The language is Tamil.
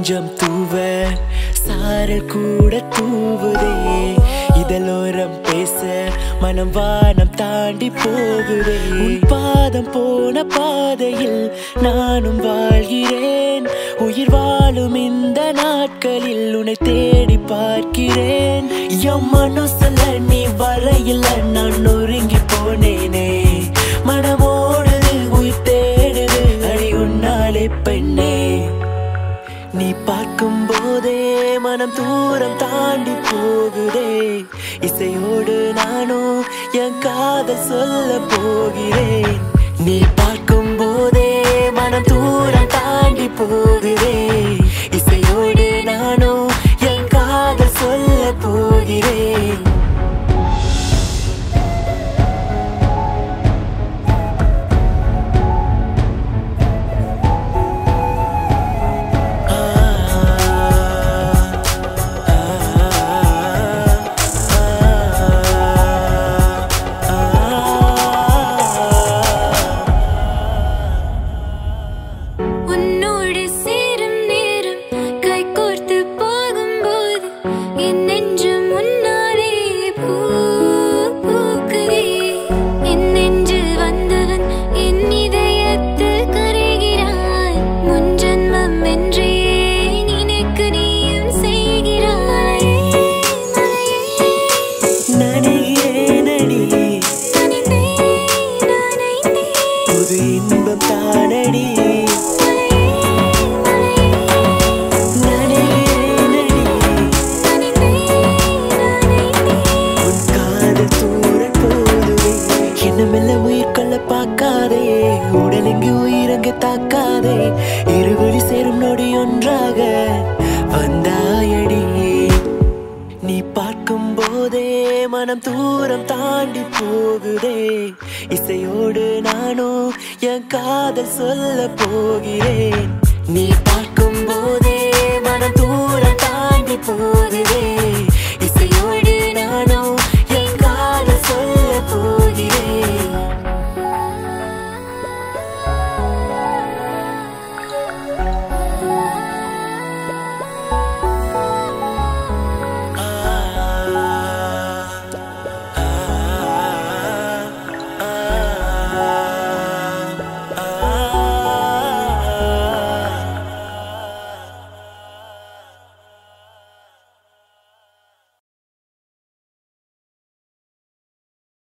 கொஞ்சம் தூவ சாரல் கூட தூவுதே இதழோரம் பேச மனம் வானம் தாண்டி போகுதே உன் பாதம் போன பாதையில் நானும் வாழ்கிறேன் உயிர் வாழும் இந்த நாட்களில் உன்னை தேடி பார்க்கிறேன் என் மனசுல நீ வரையில நான் நொறுங்கி போனேனே மனமோடுது உயிர் தேடுது அடி உன்னாலே பெண்ணே நீ பார்க்கும் போதே மனம் தூரம் தாண்டி போகுதே இசையோடு நானும் என் காதல் சொல்ல போகிறேன் நீ பார்க்கும் போதே மனம் தூரம் தாண்டி போகுதே இசையோடு நானும் என் காதல் சொல்ல போகிறேன் உன்னோடு சேரும் நேரம் கைகோர்த்து போகும்போது என் நெஞ்சம் முன்னாலே பூ பூக்குதே என் நெஞ்சில் வந்தவன் என் இதயத்தில் கரைகிறாய் முன் ஜன்மம் என்றே நினைக்கு நீயும் செய்கிறாய் நனைகிறேனடி புது இன்பம் தானடி நனைகிறேனடி உன் காதல் தூரல் போதுவே என்ன மெல்ல உயிர் கொள்ள பார்க்காதே உடல் எங்கு உயிரங்கு தாக்காதே இருவழி சேரும் நொடி ஒன்றாக வந்தாயடி நீ பார்க்கும் போதே மனம் தூரம் தாண்டி போகுதே இசையோடு நானும் என் காதல் சொல்ல போகிறேன் நீ பார்க்கும் போதே மனம் தூரம் தாண்டி போகுதே